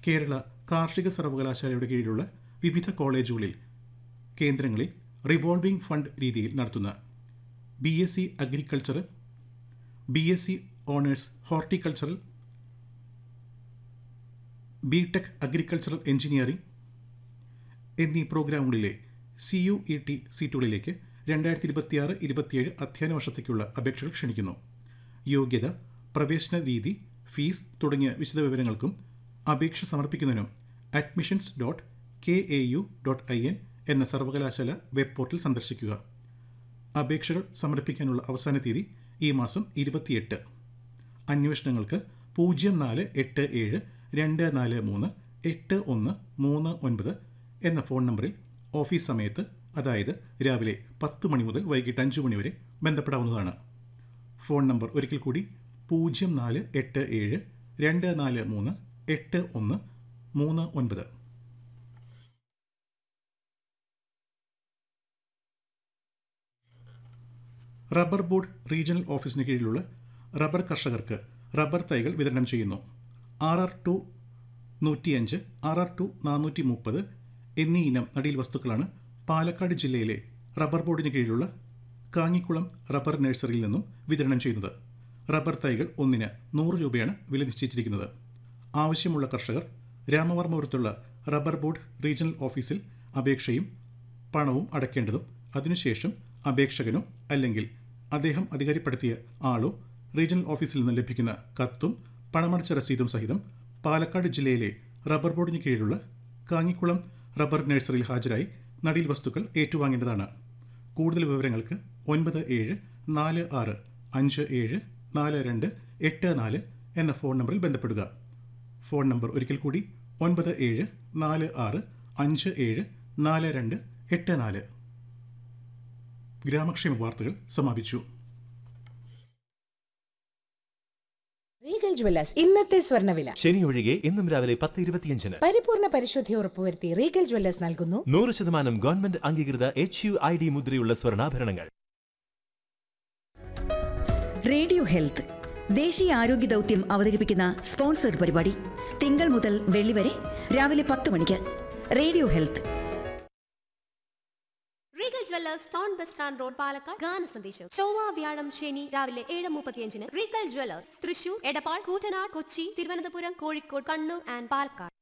കേരള കാർഷിക സർവകലാശാലയുടെ കീഴിലുള്ള വിവിധ കോളേജുകളിൽ കേന്ദ്രങ്ങളിൽ റിവോൾവിംഗ് ഫണ്ട് രീതിയിൽ നടത്തുന്ന B S C agricultural B S C honours horticultural B Tech agricultural engineering എന്നീ പ്രോഗ്രാമുകളിലെ സി യു ഇ ടി സീറ്റുകളിലേക്ക് രണ്ടായിരത്തി ഇരുപത്തിയാറ് ഇരുപത്തിയേഴ് അധ്യയന വർഷത്തേക്കുള്ള അപേക്ഷകൾ ക്ഷണിക്കുന്നു യോഗ്യത പ്രവേശന രീതി ഫീസ് തുടങ്ങിയ വിശദവിവരങ്ങൾക്കും അപേക്ഷ സമർപ്പിക്കുന്നതിനും admissions dot K A U dot I N എന്ന സർവകലാശാല വെബ് പോർട്ടൽ സന്ദർശിക്കുക അപേക്ഷകൾ സമർപ്പിക്കാനുള്ള അവസാന തീയതി ഈ മാസം ഇരുപത്തിയെട്ട് അന്വേഷണങ്ങൾക്ക് പൂജ്യം നാല് എട്ട് ഏഴ് രണ്ട് നാല് മൂന്ന് എട്ട് ഒന്ന് മൂന്ന് ഒൻപത് എന്ന ഫോൺ നമ്പറിൽ ഓഫീസ് സമയത്ത് അതായത് രാവിലെ പത്ത് മണി മുതൽ വൈകിട്ട് അഞ്ച് മണി വരെ ബന്ധപ്പെടാവുന്നതാണ് ഫോൺ നമ്പർ ഒരിക്കൽ കൂടി പൂജ്യം നാല് എട്ട് ഏഴ് രണ്ട് നാല് മൂന്ന് എട്ട് ഒന്ന് മൂന്ന് ഒൻപത് റബ്ബർ ബോർഡ് റീജിയണൽ ഓഫീസിന് കീഴിലുള്ള റബ്ബർ കർഷകർക്ക് റബ്ബർ തൈകൾ വിതരണം ചെയ്യുന്നു ആർ ആർ ടു നൂറ്റിയഞ്ച് ആർ ആർ ടു നാനൂറ്റി മുപ്പത് എന്നീ ഇനം നടീൽ വസ്തുക്കളാണ് പാലക്കാട് ജില്ലയിലെ റബ്ബർ ബോർഡിന് കീഴിലുള്ള കാങ്ങിക്കുളം റബ്ബർ നഴ്സറിയിൽ നിന്നും വിതരണം ചെയ്യുന്നത് റബ്ബർ തൈകൾ ഒന്നിന് നൂറ് രൂപയാണ് വില നിശ്ചയിച്ചിരിക്കുന്നത് ആവശ്യമുള്ള കർഷകർ രാമവർമ്മപുരത്തുള്ള റബ്ബർ ബോർഡ് റീജിയണൽ ഓഫീസിൽ അപേക്ഷയും പണവും അടയ്ക്കേണ്ടതും അതിനുശേഷം അപേക്ഷകനോ അല്ലെങ്കിൽ അദ്ദേഹം അധികാരപ്പെടുത്തിയ ആളോ റീജിയണൽ ഓഫീസിൽ നിന്ന് ലഭിക്കുന്ന കത്തും പണമടച്ച രസീതും സഹിതം പാലക്കാട് ജില്ലയിലെ റബ്ബർ ബോർഡിന് കീഴിലുള്ള കാങ്ങിക്കുളം റബ്ബർ നഴ്സറിയിൽ ഹാജരായി നടീൽ വസ്തുക്കൾ ഏറ്റുവാങ്ങേണ്ടതാണ് കൂടുതൽ വിവരങ്ങൾക്ക് ഒൻപത് ഏഴ് നാല് ആറ് അഞ്ച് ഏഴ് നാല് രണ്ട് എട്ട് നാല് എന്ന ഫോൺ നമ്പറിൽ ബന്ധപ്പെടുക ഫോൺ നമ്പർ ഒരിക്കൽ കൂടി ഒൻപത് ഏഴ് നാല് ആറ് അഞ്ച് ഏഴ് നാല് രണ്ട് എട്ട് നാല് ഗ്രാമക്ഷേമ വാർത്തകൾ സമാപിച്ചു റീഗൽ ജ്വല്ലേഴ്സ് ഇന്നത്തെ സ്വർണ്ണവില ശനി ഒഴികെ ഇന്നും രാവിലെ പത്ത് ഇരുപത്തിയഞ്ചിന് പരിപൂർണ പരിശുദ്ധി ഉറപ്പുവരുത്തി റീഗൽ ജ്വല്ലേഴ്സ് നൽകുന്നു നൂറ് ശതമാനം ഗവൺമെന്റ് അംഗീകൃത എച്ച് യു ഐ ഡി മുദ്രയുള്ള സ്വർണ്ണാഭരണങ്ങൾ റേഡിയോ ഹെൽത്ത് ദേശീയ ആരോഗ്യ ദൗത്യം അവതരിപ്പിക്കുന്ന സ്പോൺസർഡ് പരിപാടി തിങ്കൾ മുതൽ വെള്ളി വരെ രാവിലെ പത്ത് മണിക്ക് radio health Regal jewellers town bus stand road Palakkad ഗാന സന്ദേശം ചൊവ്വ വ്യാഴം ശനി രാവിലെ ഏഴ് മുപ്പത്തിയഞ്ചിന് Regal jewellers Thrissur Edappal Koottanad Kochi Thiruvananthapuram Kozhikode Kannur and Palakkad